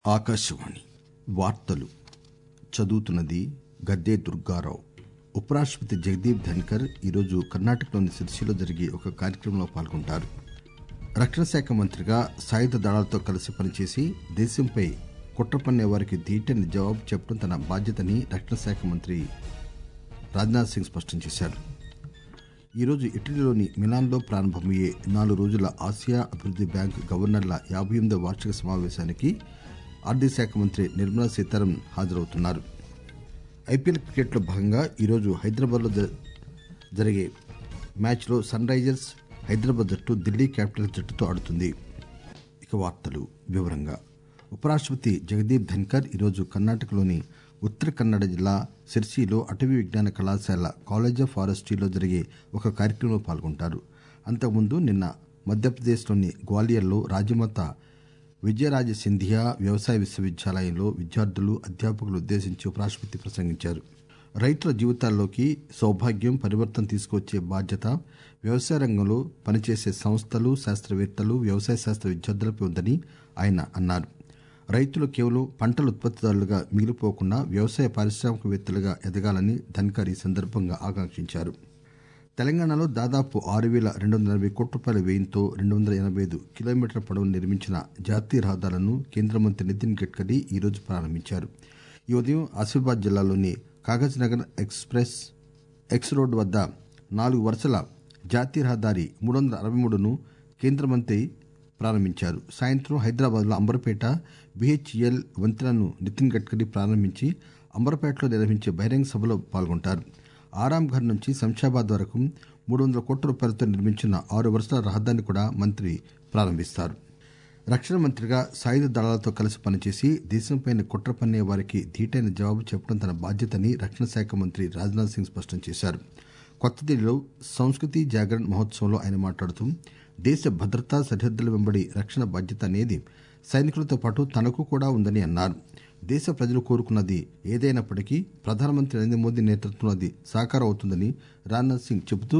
ఆకాశవాణి వార్తలు చదువుతున్నది గద్దే దుర్గారావు ఉపరాష్టపతి జగదీప్ ధన్కర్ ఈరోజు కర్ణాటకలోని సిరిసిలో జరిగే ఒక కార్యక్రమంలో పాల్గొంటారు రక్షణ శాఖ మంత్రిగా సాయుధ దళాలతో కలిసి పనిచేసి దేశంపై కుట్ర పన్నే వారికి ధీటైన జవాబు చెప్పడం తన బాధ్యతని రక్షణ శాఖ మంత్రి రాజ్నాథ్ సింగ్ స్పష్టం చేశారు ఈరోజు ఇటలీలోని మిలాన్లో ప్రారంభమయ్యే నాలుగు రోజుల ఆసియా అభివృద్ది బ్యాంక్ గవర్నర్ల యాభై ఎనిమిదో వార్షిక సమావేశానికి ఆర్థిక శాఖ మంత్రి నిర్మలా సీతారామన్ హాజరవుతున్నారు ఐపీఎల్ క్రికెట్లో భాగంగా ఈరోజు హైదరాబాద్లో జ- జరిగే మ్యాచ్లో సన్ రైజర్స్ హైదరాబాద్ జట్టు ఢిల్లీ క్యాపిటల్స్ జట్టుతో ఆడుతుంది ఇక వార్తలు వివరంగా ఉపరాష్టపతి జగదీప్ ధన్కర్ ఈరోజు కర్ణాటకలోని ఉత్తర కన్నడ జిల్లా సిర్సిలో అటవీ విజ్ఞాన కళాశాల కాలేజ్ ఆఫ్ ఫారెస్ట్రీలో జరిగే ఒక కార్యక్రమంలో పాల్గొంటారు అంతకుముందు నిన్న మధ్యప్రదేశ్లోని గ్వాలియర్లో రాజమాత విజయరాజ సింధియా వ్యవసాయ విశ్వవిద్యాలయంలో విద్యార్థులు అధ్యాపకులు ఉద్దేశించి ఉపరాష్టపతి ప్రసంగించారు రైతుల జీవితాల్లోకి సౌభాగ్యం పరివర్తన తీసుకొచ్చే బాధ్యత వ్యవసాయ రంగంలో పనిచేసే సంస్థలు శాస్త్రవేత్తలు వ్యవసాయ శాస్త్ర విద్యార్థులపై ఉందని ఆయన అన్నారు రైతులు కేవలం పంటల ఉత్పత్తిదారులుగా మిగిలిపోకుండా వ్యవసాయ పారిశ్రామికవేత్తలుగా ఎదగాలని ధన్కర్ ఈ సందర్భంగా ఆకాంక్షించారు తెలంగాణలో దాదాపు ఆరు వేల రెండు వందల ఎనభై కోట్ల రూపాయల వ్యయంతో రెండు వందల ఎనభై ఐదు కిలోమీటర్ల పొడవును నిర్మించిన జాతీయ రహదారులను కేంద్ర మంత్రి నితిన్ గడ్కరీ ఈరోజు ప్రారంభించారు ఈ ఉదయం ఆసిఫాబాద్ జిల్లాలోని Kagaz Nagar express X road వద్ద నాలుగు వరుసల జాతీయ రహదారి మూడు వందల అరవై మూడును కేంద్ర మంత్రి ప్రారంభించారు సాయంత్రం హైదరాబాద్లో అంబర్పేట బిహెచ్ఎల్ వంతెనను నితిన్ గడ్కరీ ప్రారంభించి అంబర్పేటలో నిర్వహించే బహిరంగ సభలో పాల్గొంటారు ఆరాంఘర్ నుంచి శంషాబాద్ వరకు మూడు వందల కోట్ల రూపాయలతో నిర్మించిన ఆరు వరుసల రహదారిని కూడా మంత్రి ప్రారంభిస్తారు రక్షణ మంత్రిగా సాయుధ దళాలతో కలిసి పనిచేసి దేశంపై కుట్ర పన్నే వారికి ధీటైన జవాబు చెప్పడం తన బాధ్యతని రక్షణ శాఖ మంత్రి రాజ్నాథ్ సింగ్ స్పష్టం చేశారు కొత్త ఢిల్లీలో సంస్కృతి జాగరణ్ మహోత్సవంలో ఆయన మాట్లాడుతూ దేశ భద్రతా సరిహద్దుల వెంబడి రక్షణ బాధ్యత అనేది సైనికులతో పాటు తనకు కూడా ఉందని అన్నారు దేశ ప్రజలు కోరుకున్నది ఏదైనప్పటికీ ప్రధానమంత్రి నరేంద్ర మోదీ నేతృత్వంలో అది సాకారం అవుతుందని రాజ్నాథ్ సింగ్ చెబుతూ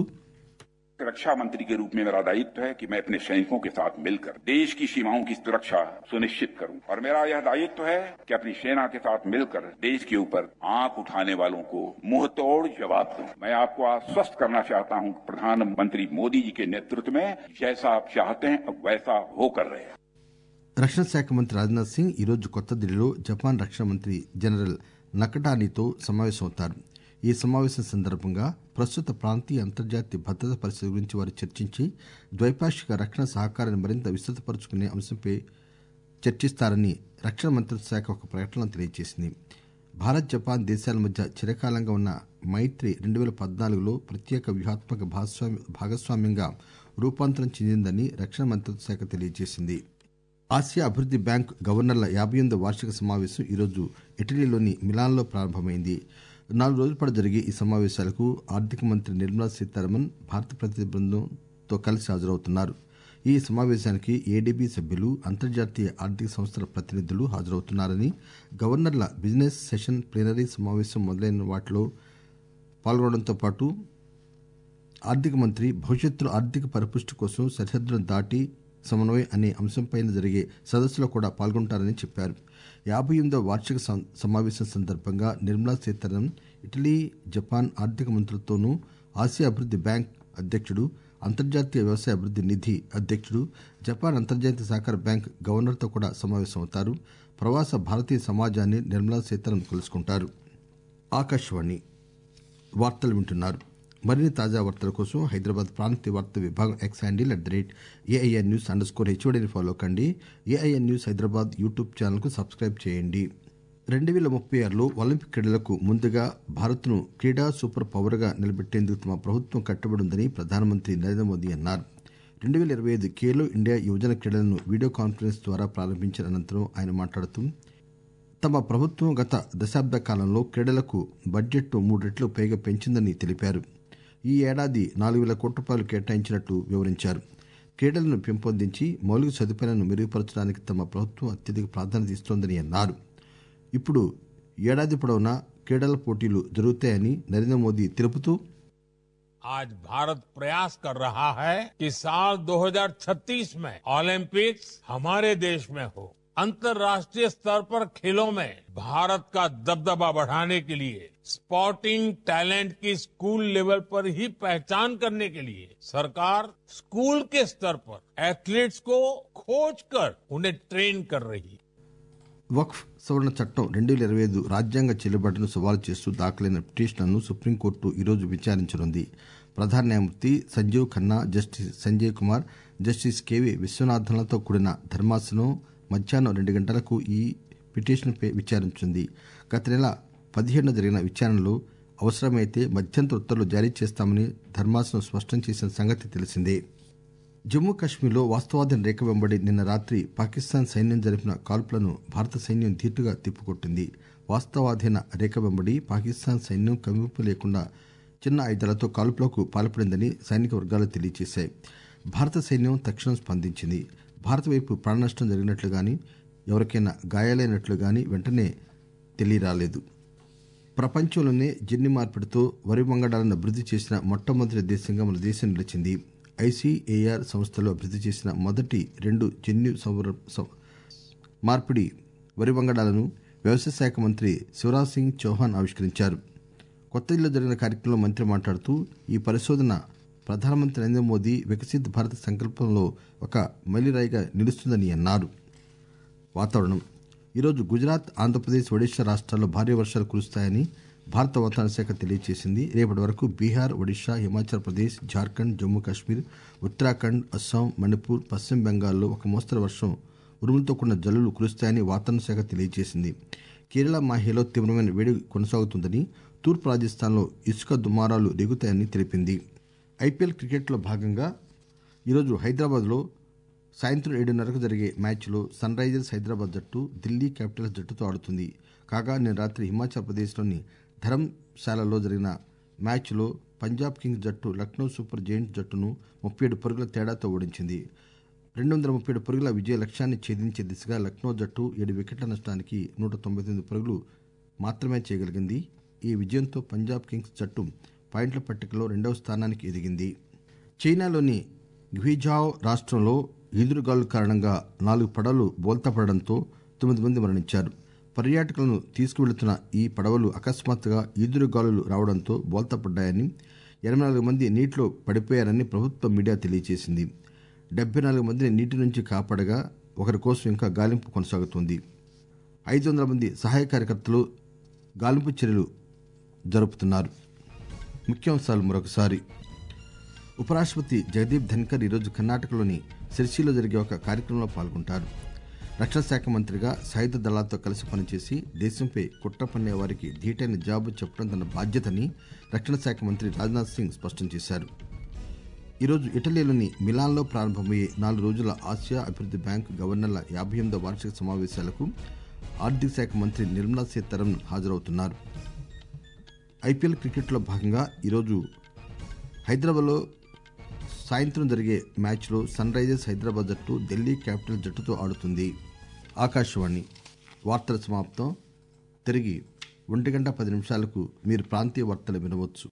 रक्षा मंत्री के रूप में मेरा दायित्व है कि मैं अपने सैनिकों के साथ मिलकर देश की सीमाओं की सुरक्षा सुनिश्चित करूं और मेरा यह दायित्व है कि अपनी सेना के साथ मिलकर देश के ऊपर आंख उठाने वालों को मुंह तोड़ जवाब दूं मैं आपको आश्वस्त करना चाहता हूं कि प्रधानमंत्री मोदी जी के नेतृत्व में जैसा आप चाहते हैं अब वैसा होकर रहे రక్షణ శాఖ మంత్రి రాజ్నాథ్ సింగ్ ఈరోజు కొత్త ఢిల్లీలో జపాన్ రక్షణ మంత్రి జనరల్ నకటానీతో సమావేశమవుతారు ఈ సమావేశం సందర్భంగా ప్రస్తుత ప్రాంతీయ అంతర్జాతీయ భద్రత పరిస్థితి గురించి వారు చర్చించి ద్వైపాక్షిక రక్షణ సహకారాన్ని మరింత విస్తృతపరుచుకునే అంశంపై చర్చిస్తారని రక్షణ మంత్రిత్వ శాఖ ఒక ప్రకటనలో తెలియజేసింది భారత్ జపాన్ దేశాల మధ్య చిరకాలంగా ఉన్న మైత్రి రెండు వేల పద్నాలుగులో ప్రత్యేక వ్యూహాత్మక భాగస్వామి భాగస్వామ్యంగా రూపాంతరం చెందిందని రక్షణ మంత్రిత్వ శాఖ తెలియజేసింది ఆసియా అభివృద్ది బ్యాంక్ గవర్నర్ల యాభై ఎనిమిదో వార్షిక సమావేశం ఈరోజు ఇటలీలోని మిలాన్లో ప్రారంభమైంది నాలుగు రోజుల పాటు జరిగే ఈ సమావేశాలకు ఆర్థిక మంత్రి నిర్మలా సీతారామన్ భారత ప్రతినిధి బృందంతో కలిసి హాజరవుతున్నారు ఈ సమావేశానికి ఏడీబీ సభ్యులు అంతర్జాతీయ ఆర్థిక సంస్థల ప్రతినిధులు హాజరవుతున్నారని గవర్నర్ల బిజినెస్ సెషన్ ప్లీనరీ సమావేశం మొదలైన వాటిలో పాల్గొనడంతో పాటు ఆర్థిక మంత్రి భవిష్యత్తులో ఆర్థిక పరిపుష్టి కోసం సరిహద్దులను దాటి సమన్వయం అనే అంశంపై జరిగే సదస్సులో కూడా పాల్గొంటారని చెప్పారు యాభై ఎనిమిదో వార్షిక సం- సమావేశం సందర్భంగా నిర్మలా సీతారామన్ ఇటలీ జపాన్ ఆర్థిక మంత్రులతోనూ ఆసియా అభివృద్ది బ్యాంక్ అధ్యక్షుడు అంతర్జాతీయ వ్యవసాయ అభివృద్ది నిధి అధ్యక్షుడు జపాన్ అంతర్జాతీయ సహకార బ్యాంక్ గవర్నర్తో కూడా సమావేశమవుతారు ప్రవాస భారతీయ సమాజాన్ని నిర్మలా సీతారామన్ కలుసుకుంటారు ఆకాశవాణి వార్తలు వింటున్నారు మరిన్ని తాజా వార్తల కోసం హైదరాబాద్ ప్రాంతీయ వార్తా విభాగం X handle at the rate AIR news underscore స్కోర్ హెచ్ఓడిని ఫాలో కండి ఏఐఎన్ న్యూస్ హైదరాబాద్ యూట్యూబ్ ఛానల్కు సబ్స్క్రైబ్ చేయండి రెండు వేల ముప్పై ఆరులో ఒలింపిక్ క్రీడలకు ముందుగా భారత్ను క్రీడా సూపర్ పవర్గా నిలబెట్టేందుకు తమ ప్రభుత్వం కట్టుబడి ఉందని ప్రధానమంత్రి నరేంద్ర మోదీ అన్నారు రెండు వేల ఇరవై ఐదు ఖేలో ఇండియా యువజన క్రీడలను వీడియో కాన్ఫరెన్స్ ద్వారా ప్రారంభించిన అనంతరం ఆయన మాట్లాడుతూ తమ ప్రభుత్వం గత దశాబ్ద కాలంలో క్రీడలకు బడ్జెట్ మూడు రెట్లు పైగా పెంచిందని తెలిపారు ఈ ఏడాది నాలుగు వేల కోట్ల రూపాయలు కేటాయించినట్లు వివరించారు క్రీడలను పెంపొందించి మౌలిక సదుపాయాలను మెరుగుపరచడానికి తమ ప్రభుత్వం అత్యధిక ప్రాధాన్యత ఇస్తోందని అన్నారు ఇప్పుడు ఏడాది పొడవునా క్రీడల పోటీలు జరుగుతాయని నరేంద్ర మోదీ తెలుపుతూ आज भारत प्रयास कर रहा है कि साल 2036 में ओलंपिक्स हमारे देश में हो अंतर्राष्ट्रीय स्तर पर खेलों में भारत का दबदबा बढ़ाने के लिए स्पोर्टिंग टैलेंट की स्कूल लेवल पर ही पहचान करने के लिए सरकार स्कूल के स्तर पर एथलीट्स को खोज कर उन्हें ट्रेन कर रही है వక్ఫ్ సవరణ చట్టం రెండు వేల ఇరవై ఐదు రాజ్యాంగ చెల్లుబాటును సవాలు చేస్తూ దాఖలైన పిటిషన్లను సుప్రీంకోర్టు ఈరోజు విచారించనుంది ప్రధాన న్యాయమూర్తి Sanjiv Khanna justice Sanjay Kumar justice K విశ్వనాథన్లతో కూడిన ధర్మాసనం మధ్యాహ్నం రెండు గంటలకు ఈ పిటిషన్పై విచారించింది గత నెల పదిహేడున జరిగిన విచారణలో అవసరమైతే మధ్యంతర ఉత్తర్వులు జారీ చేస్తామని ధర్మాసనం స్పష్టం చేసిన సంగతి తెలిసిందే జమ్మూ కశ్మీర్లో వాస్తవాధీన రేఖ వెంబడి నిన్న రాత్రి పాకిస్తాన్ సైన్యం జరిపిన కాల్పులను భారత సైన్యం ధీటుగా తిప్పికొట్టింది వాస్తవాధీన రేఖ వెంబడి పాకిస్తాన్ సైన్యం కవింపు లేకుండా చిన్న ఆయుధాలతో కాల్పులకు పాల్పడిందని సైనిక వర్గాలు తెలియజేశాయి భారత సైన్యం తక్షణం స్పందించింది భారత వైపు ప్రాణనష్టం జరిగినట్లు గాని ఎవరికైనా గాయాలైనట్లు గాని వెంటనే తెలియరాలేదు ప్రపంచంలోనే జన్యు మార్పిడితో వరి వంగడాలను అభివృద్ది చేసిన మొట్టమొదటి దేశంగా మన దేశం నిలిచింది ఐసీఏఆర్ సంస్థలో అభివృద్ది చేసిన మొదటి రెండు జన్యు సంవర- సం- మార్పిడి వరి వంగడాలను వ్యవసాయ శాఖ మంత్రి శివరాజ్ సింగ్ చౌహాన్ ఆవిష్కరించారు కొత్త ఢిల్లీలో జరిగిన కార్యక్రమంలో మంత్రి మాట్లాడుతూ ఈ పరిశోధన ప్రధానమంత్రి నరేంద్ర మోదీ వికసిత్ భారత్ సంకల్పంలో ఒక మైలురాయిగా నిలుస్తుందని అన్నారు వాతావరణం ఈరోజు గుజరాత్ ఆంధ్రప్రదేశ్ ఒడిశా రాష్ట్రాల్లో భారీ వర్షాలు కురుస్తాయని భారత వాతావరణ శాఖ తెలియజేసింది రేపటి వరకు బీహార్ ఒడిశా హిమాచల్ ప్రదేశ్ జార్ఖండ్ జమ్మూ కాశ్మీర్ ఉత్తరాఖండ్ అస్సాం మణిపూర్ పశ్చిమ బెంగాల్లో ఒక మోస్తరు వర్షం ఉరుములతో కూడిన జల్లులు కురుస్తాయని వాతావరణ శాఖ తెలియజేసింది కేరళ మాహేలో తీవ్రమైన వేడి కొనసాగుతుందని తూర్పు రాజస్థాన్లో ఇసుక దుమారాలు రేగుతాయని తెలిపింది ఐపీఎల్ క్రికెట్లో భాగంగా ఈరోజు హైదరాబాద్లో సాయంత్రం ఏడున్నరకు జరిగే మ్యాచ్లో సన్ రైజర్స్ హైదరాబాద్ జట్టు ఢిల్లీ క్యాపిటల్స్ జట్టుతో ఆడుతుంది కాగా నిన్న రాత్రి హిమాచల్ ప్రదేశ్లోని ధరంశాలలో జరిగిన మ్యాచ్లో పంజాబ్ కింగ్స్ జట్టు లక్నో సూపర్ జైంట్స్ జట్టును ముప్పై ఏడు పరుగుల తేడాతో ఓడించింది రెండు వందల ముప్పై ఏడు పరుగుల విజయ లక్ష్యాన్ని ఛేదించే దిశగా లక్నో జట్టు ఏడు వికెట్ల నష్టానికి నూట తొంభై తొమ్మిది పరుగులు మాత్రమే చేయగలిగింది ఈ విజయంతో పంజాబ్ కింగ్స్ జట్టు పాయింట్ల పట్టికలో రెండవ స్థానానికి ఎదిగింది చైనాలోని గ్విజావ్ రాష్ట్రంలో ఈదురుగాలు కారణంగా నాలుగు పడవలు బోల్తాపడడంతో తొమ్మిది మంది మరణించారు పర్యాటకులను తీసుకువెళుతున్న ఈ పడవలు అకస్మాత్తుగా ఈదురుగాలులు రావడంతో బోల్తాపడ్డాయని ఎనభై నాలుగు మంది నీటిలో పడిపోయారని ప్రభుత్వ మీడియా తెలియజేసింది డెబ్బై నాలుగు మందిని నీటి నుంచి కాపాడగా ఒకరి కోసం ఇంకా గాలింపు కొనసాగుతోంది ఐదు వందల మంది సహాయ కార్యకర్తలు గాలింపు చర్యలు జరుపుతున్నారు ముఖ్యాంశాలు మరొకసారి ఉపరాష్ట్రపతి జగదీప్ ధన్కర్ ఈరోజు కర్ణాటకలోని సిర్సిలో జరిగే ఒక కార్యక్రమంలో పాల్గొంటారు రక్షణ శాఖ మంత్రిగా సాయుధ దళాలతో కలిసి పనిచేసి దేశంపై కుట్ర పన్నే వారికి ధీటైన జవాబు చెప్పడం తన బాధ్యతని రక్షణ శాఖ మంత్రి రాజ్నాథ్ సింగ్ స్పష్టం చేశారు ఈరోజు ఇటలీలోని మిలాన్లో ప్రారంభమయ్యే నాలుగు రోజుల ఆసియా అభివృద్ది బ్యాంక్ గవర్నర్ల యాభై ఎనిమిదో వార్షిక సమావేశాలకు ఆర్థిక శాఖ మంత్రి నిర్మలా సీతారామన్ హాజరవుతున్నారు ఐపీఎల్ క్రికెట్లో భాగంగా ఈరోజు హైదరాబాద్లో సాయంత్రం జరిగే మ్యాచ్లో సన్ రైజర్స్ హైదరాబాద్ జట్టు ఢిల్లీ క్యాపిటల్ జట్టుతో ఆడుతుంది ఆకాశవాణి వార్తల సమాప్తం తిరిగి ఒంటి గంట పది నిమిషాలకు మీరు ప్రాంతీయ వార్తలు వినవచ్చు